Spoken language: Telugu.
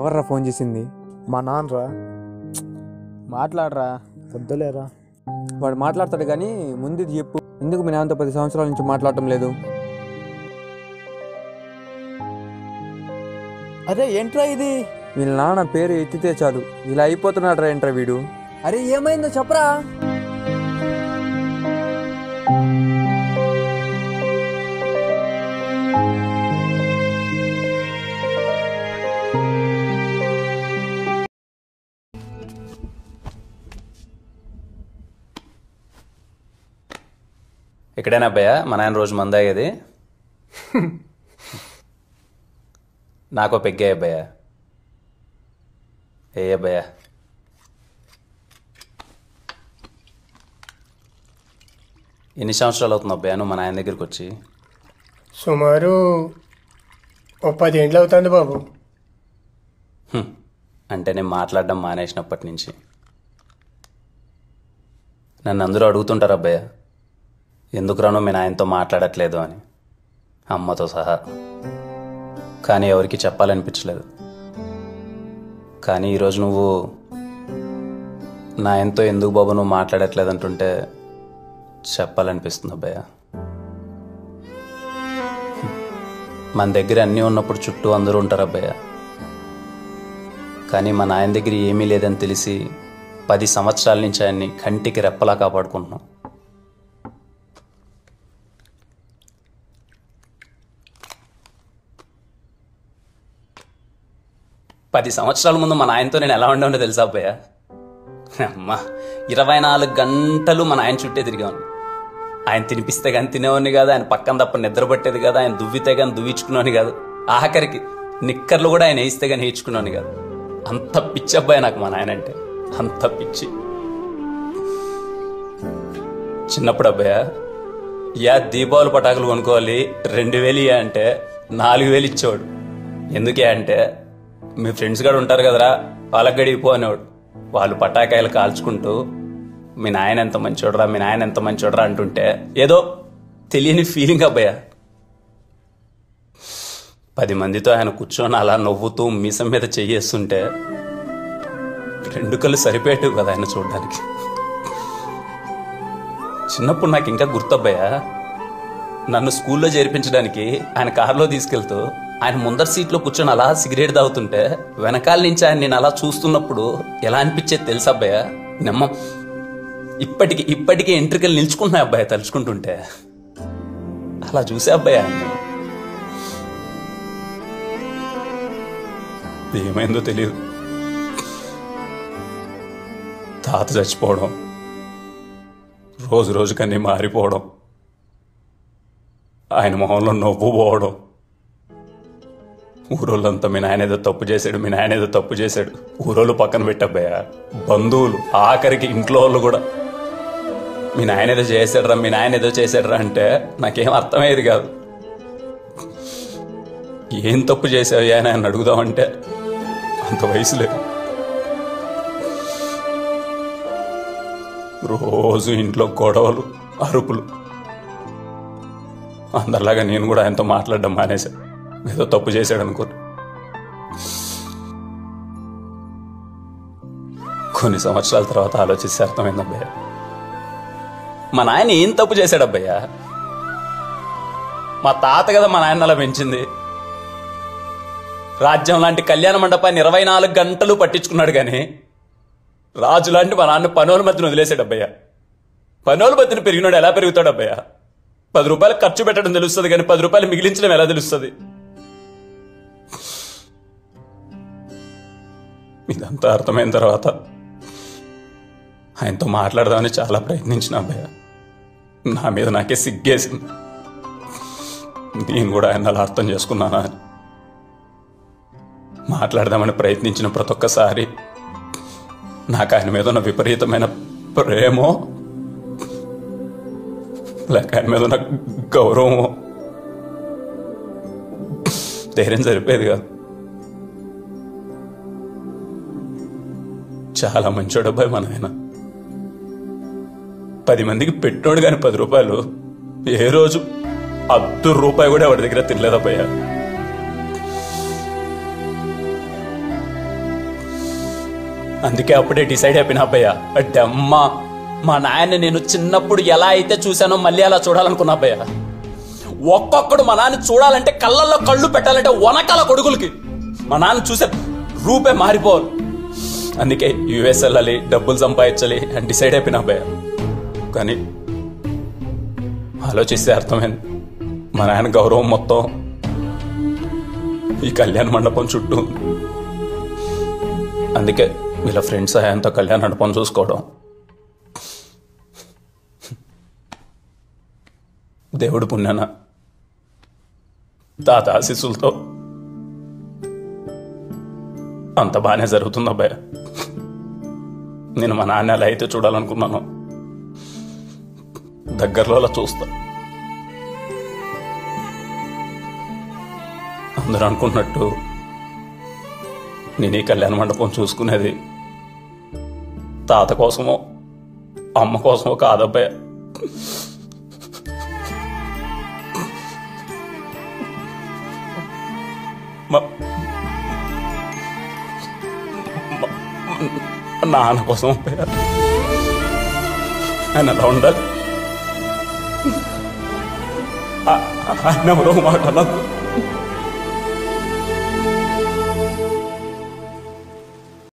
ఎవర్రా ఫోన్ చేసింది మా నాన్నరా మాట్లాడరా వద్దులేరా వాడు మాట్లాడతాడు కానీ ముందు ఇది చెప్పు ఎందుకు మీ నాన్నతో పది సంవత్సరాల నుంచి మాట్లాడటం లేదు అరే ఏంట్రా ఇది వీళ్ళ నాన్న పేరు ఎత్తితే చాలు ఇలా అయిపోతున్నాడు రా ఏంట్రా వీడు అరే ఏమైందో చెప్పరా ఇక్కడేనా అబ్బాయ మా నాయన రోజు మందాగేది నాకో పెగ్గే అబ్బాయ ఏ అబ్బాయ ఎన్ని సంవత్సరాలు అవుతుంది అబ్బాయ నువ్వు మా నాయన దగ్గరికి వచ్చి సుమారు ఓ పదేంట్లు అవుతుంది బాబు హ్మ్. అంటే నేను మాట్లాడడం మానేసినప్పటి నుంచి నన్ను అందరూ అడుగుతుంటారు అబ్బాయ ఎందుకు రాను మీ నాయనతో మాట్లాడట్లేదు అని అమ్మతో సహా కానీ ఎవరికి చెప్పాలనిపించలేదు కానీ ఈరోజు నువ్వు నాయనతో ఎందుకు బాబు నువ్వు మాట్లాడట్లేదు అంటుంటే చెప్పాలనిపిస్తుంది అబ్బాయ మన దగ్గర అన్నీ ఉన్నప్పుడు చుట్టూ అందరూ ఉంటారు అబ్బాయ కానీ మా నాయన దగ్గర ఏమీ లేదని తెలిసి పది సంవత్సరాల నుంచి ఆయన్ని కంటికి రెప్పలా కాపాడుకుంటున్నాం పది సంవత్సరాల ముందు మా నాయనతో నేను ఎలా ఉండేవాడినో తెలుసా అబ్బాయ అమ్మా ఇరవై నాలుగు గంటలు మా నాయన చుట్టే తిరిగాను ఆయన తినిపిస్తే కానీ తినేవాడిని కాదు ఆయన పక్కన తప్ప నిద్ర పట్టేది కాదు ఆయన దువ్వితే కానీ దువ్వించుకునేవాని కాదు ఆఖరికి నిక్కర్లు కూడా ఆయన వేయిస్తే కానీ వేయించుకునేవాని కాదు అంత పిచ్చి అబ్బాయి నాకు మా నాయన అంటే అంత పిచ్చి చిన్నప్పుడు అబ్బాయ యా దీపావళి పటాకులు కొనుక్కోవాలి రెండు వేలు ఇయ్య అంటే నాలుగు వేలు ఇచ్చేవాడు ఎందుకే అంటే మీ ఫ్రెండ్స్ కూడా ఉంటారు కదరా వాళ్ళకి గడిపో అనేవాడు వాళ్ళు పటాకాయలు కాల్చుకుంటూ మీ నాయన ఎంత మంచోడరా మీ నాయన ఎంత మంచోడరా అంటుంటే ఏదో తెలియని ఫీలింగ్ అబ్బాయ పది మందితో ఆయన కూర్చొని అలా నవ్వుతూ మీసం మీద చెయ్యేస్తుంటే రెండు కళ్ళు సరిపోయేటివి కదా ఆయన చూడడానికి చిన్నప్పుడు నాకు ఇంకా గుర్తబ్బయ్యా నన్ను స్కూల్లో చేర్పించడానికి ఆయన కారులో తీసుకెళ్తూ ఆయన ముందర సీట్లో కూర్చొని అలా సిగరెట్ తాగుతుంటే వెనకాల నుంచి ఆయన నేను అలా చూస్తున్నప్పుడు ఎలా అనిపించేది తెలుసా అబ్బాయ నమ్మ ఇప్పటికి ఇప్పటికీ ఎంట్రికలు నిల్చుకుంటున్నాయి అబ్బాయి తలుచుకుంటుంటే అలా చూసే అబ్బాయి ఆయన ఏమైందో తెలియదు తాత చచ్చిపోవడం రోజు రోజుకన్నీ మారిపోవడం ఆయన మొహంలో నవ్వు పోవడం ఊరోళ్ళంతా మీ నాయన ఏదో తప్పు చేశాడు మీ నాయన ఏదో తప్పు చేశాడు ఊరోళ్ళు పక్కన పెట్టబ్బయ్యా బంధువులు ఆఖరికి ఇంట్లో వాళ్ళు కూడా మీ నాయన ఏదో చేశాడురా మీ నాయన ఏదో చేశాడురా అంటే నాకేం అర్థమయ్యేది కాదు ఏం తప్పు చేసావు అని ఆయన అడుగుదామంటే అంత వయసు లేదు రోజు ఇంట్లో గొడవలు అరుపులు అందరిలాగా నేను కూడా ఆయనతో మాట్లాడడం మానేశా ఏదో తప్పు చేశాడు అనుకో కొన్ని సంవత్సరాల తర్వాత ఆలోచిస్తే అర్థమైంది అబ్బయ్య మా నాయన ఏం తప్పు చేశాడు అబ్బయ్య మా తాత కదా మా నాయన అలా పెంచింది రాజ్యం లాంటి కళ్యాణ మండపాన్ని ఇరవై నాలుగు గంటలు పట్టించుకున్నాడు కానీ రాజు లాంటి మా నాన్న పనోల మధ్యన వదిలేసాడు అబ్బయ్య పనోల మధ్యన పెరిగినాడు ఎలా పెరుగుతాడు అబ్బయ్య పది రూపాయలు ఖర్చు పెట్టడం తెలుస్తుంది కానీ పది రూపాయలు మిగిలించడం ఎలా తెలుస్తుంది ఇదంతా అర్థమైన తర్వాత ఆయనతో మాట్లాడదామని చాలా ప్రయత్నించిన అబ్బయ్య నా మీద నాకే సిగ్గేసింది నేను కూడా ఆయన అలా అర్థం చేసుకున్నానా అని మాట్లాడదామని ప్రయత్నించిన ప్రతి ఒక్కసారి నాకు ఆయన మీద ఉన్న విపరీతమైన ప్రేమో లేక ఆయన మీద ఉన్న గౌరవమో ధైర్యం సరిపోయేది కాదు చాలా మంచోడు అబ్బాయి మన ఆయన పది మందికి పెట్టోడు కానీ పది రూపాయలు ఏ రోజు అద్దు రూపాయి కూడా వాడి దగ్గర తినలేదు అబ్బాయ్యా అందుకే అప్పుడే డిసైడ్ అయిపోయిన అబ్బయ్య అంటే అమ్మ మా నాయన్ని నేను చిన్నప్పుడు ఎలా అయితే చూశానో మళ్ళీ అలా చూడాలనుకున్నా అబ్బయ్య ఒక్కొక్కడు మా నాన్న చూడాలంటే కళ్ళల్లో కళ్ళు పెట్టాలంటే వనకాల కొడుకులకి మా నాన్న చూసే రూపే మారిపోవాలి అందుకే యుఎస్ వెళ్ళాలి డబ్బులు సంపాదించాలి అని డిసైడ్ అయిపోయినా అబ్బాయి కానీ ఆలోచిస్తే అర్థమైంది మా నాయన గౌరవం మొత్తం ఈ కళ్యాణ మండపం చుట్టూ ఉంది. అందుకే వీళ్ళ ఫ్రెండ్స్ సహాయంతో కళ్యాణ మండపం చూసుకోవడం దేవుడు పుణ్యాన తాత ఆశీస్సులతో అంత బాగానే జరుగుతుంది అబ్బాయి నేను మా నాన్న ఎలా అయితే చూడాలనుకున్నాను దగ్గరలో అలా చూస్తా అందరూ అనుకున్నట్టు నేను ఈ కళ్యాణ మండపం చూసుకునేది తాత కోసమో అమ్మ కోసమో కాదబ్బాయి మా- మా- నాన్న కోసం అబ్బాయి ఆయన అలా ఉండాలి ఆ- ఆయన ఎవరో మాట అన్నది